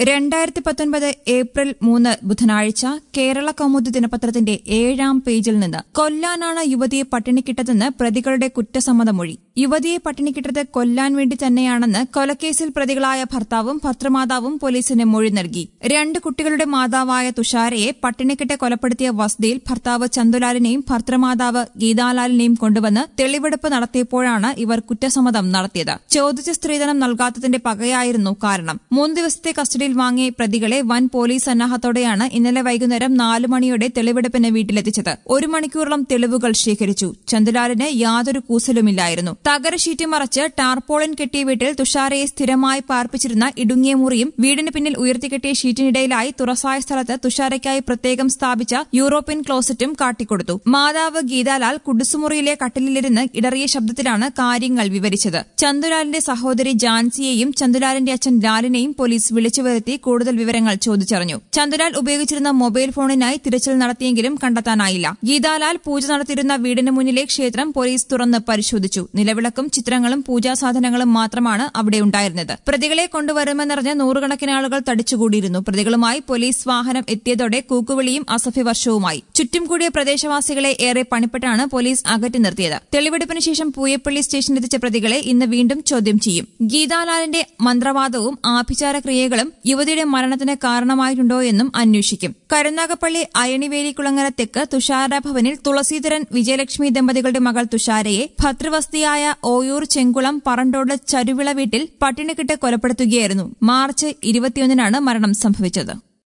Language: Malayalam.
രണ്ടായിരത്തി പത്തൊൻപത് ഏപ്രിൽ മൂന്ന് ബുധനാഴ്ച കേരള കൗമുദി ദിനപത്രത്തിന്റെ ഏഴാം പേജിൽ നിന്ന് കൊല്ലാനാണ് യുവതിയെ പട്ടിണിക്കിട്ടതെന്ന് പ്രതികളുടെ കുറ്റസമ്മതമൊഴി യുവതിയെ പട്ടിണിക്കിട്ടത് കൊല്ലാൻ വേണ്ടി തന്നെയാണെന്ന് കൊലക്കേസിൽ പ്രതികളായ ഭർത്താവും ഭർത്തൃമാതാവും പോലീസിന് മൊഴി നൽകി രണ്ട് കുട്ടികളുടെ മാതാവായ തുഷാരയെ പട്ടിണിക്കിട്ട് കൊലപ്പെടുത്തിയ വസതിയിൽ ഭർത്താവ് ചന്തുലാലിനെയും ഭർത്തൃമാതാവ് ഗീതാലാലിനെയും കൊണ്ടുവന്ന് തെളിവെടുപ്പ് നടത്തിയപ്പോഴാണ് ഇവർ കുറ്റസമ്മതം നടത്തിയത് ചോദിച്ച സ്ത്രീധനം നൽകാത്തതിന്റെ പകയായിരുന്നു കാരണം മൂന്ന് ദിവസത്തെ കസ്റ്റഡിയിൽ വാങ്ങിയ പ്രതികളെ വൻ പോലീസ് സന്നാഹത്തോടെയാണ് ഇന്നലെ വൈകുന്നേരം നാലു മണിയോടെ തെളിവെടുപ്പിന് വീട്ടിലെത്തിച്ചത് ഒരു മണിക്കൂറോളം തെളിവുകൾ ശേഖരിച്ചു ചന്തുലാലിന് യാതൊരു കൂസലുമില്ലായിരുന്നു തകര ഷീറ്റ് മറച്ച് ടാർപോളിൻ കെട്ടിയ വീട്ടിൽ തുഷാരയെ സ്ഥിരമായി പാർപ്പിച്ചിരുന്ന ഇടുങ്ങിയ മുറിയും വീടിന് പിന്നിൽ ഉയർത്തിക്കെട്ടിയ ഷീറ്റിനിടയിലായി തുറസായ സ്ഥലത്ത് തുഷാരയ്ക്കായി പ്രത്യേകം സ്ഥാപിച്ച യൂറോപ്യൻ ക്ലോസറ്റും കാട്ടിക്കൊടുത്തു മാതാവ് ഗീതാലാൽ കുടുസുമുറിയിലെ കട്ടിലിലിരുന്ന് ഇടറിയ ശബ്ദത്തിലാണ് കാര്യങ്ങൾ വിവരിച്ചത് ചന്തുലാലിന്റെ സഹോദരി ജാൻസിയെയും ചന്തുലാലിന്റെ അച്ഛൻ ലാലിനെയും പോലീസ് വിളിച്ചു വരുത്തി കൂടുതൽ വിവരങ്ങൾ ചോദിച്ചറിഞ്ഞു ചന്തുലാൽ ഉപയോഗിച്ചിരുന്ന മൊബൈൽ ഫോണിനായി തിരച്ചിൽ നടത്തിയെങ്കിലും കണ്ടെത്താനായില്ല ഗീതാലാൽ പൂജ നടത്തിയിരുന്ന വീടിന് മുന്നിലെ ക്ഷേത്രം പോലീസ് തുറന്ന് പരിശോധിച്ചു നിലവിളക്കും ചിത്രങ്ങളും പൂജാസാധനങ്ങളും മാത്രമാണ് അവിടെ ഉണ്ടായിരുന്നത് പ്രതികളെ കൊണ്ടുവരുമെന്നറിഞ്ഞ് നൂറുകണക്കിന് ആളുകൾ തടിച്ചുകൂടിയിരുന്നു പ്രതികളുമായി പോലീസ് വാഹനം എത്തിയതോടെ കൂക്കുവിളിയും അസഭ്യവർഷവുമായി ചുറ്റും കൂടിയ പ്രദേശവാസികളെ ഏറെ പണിപ്പെട്ടാണ് പോലീസ് അകറ്റി നിർത്തിയത് തെളിവെടുപ്പിന് ശേഷം പൂയപ്പള്ളി സ്റ്റേഷനിലെത്തിച്ച പ്രതികളെ ഇന്ന് വീണ്ടും ചോദ്യം ചെയ്യും ഗീതാലാലിന്റെ മന്ത്രവാദവും ആഭിചാര ക്രിയകളും യുവതിയുടെ മരണത്തിന് കാരണമായിട്ടുണ്ടോ എന്നും അന്വേഷിക്കും കരുനാഗപ്പള്ളി അയണിവേലിക്കുളങ്ങര തെക്ക് തുഷാര ഭവനിൽ തുളസീധരൻ വിജയലക്ഷ്മി ദമ്പതികളുടെ മകൾ തുഷാരയെ ഭദ്രവസ്തിയായ ഓയൂർ ചെങ്കുളം പറണ്ടോട് ചരുവിള വീട്ടിൽ പട്ടിണിക്കിട്ട് കൊലപ്പെടുത്തുകയായിരുന്നു മാർച്ച് ഇരുപത്തിയൊന്നിനാണ് മരണം സംഭവിച്ചത്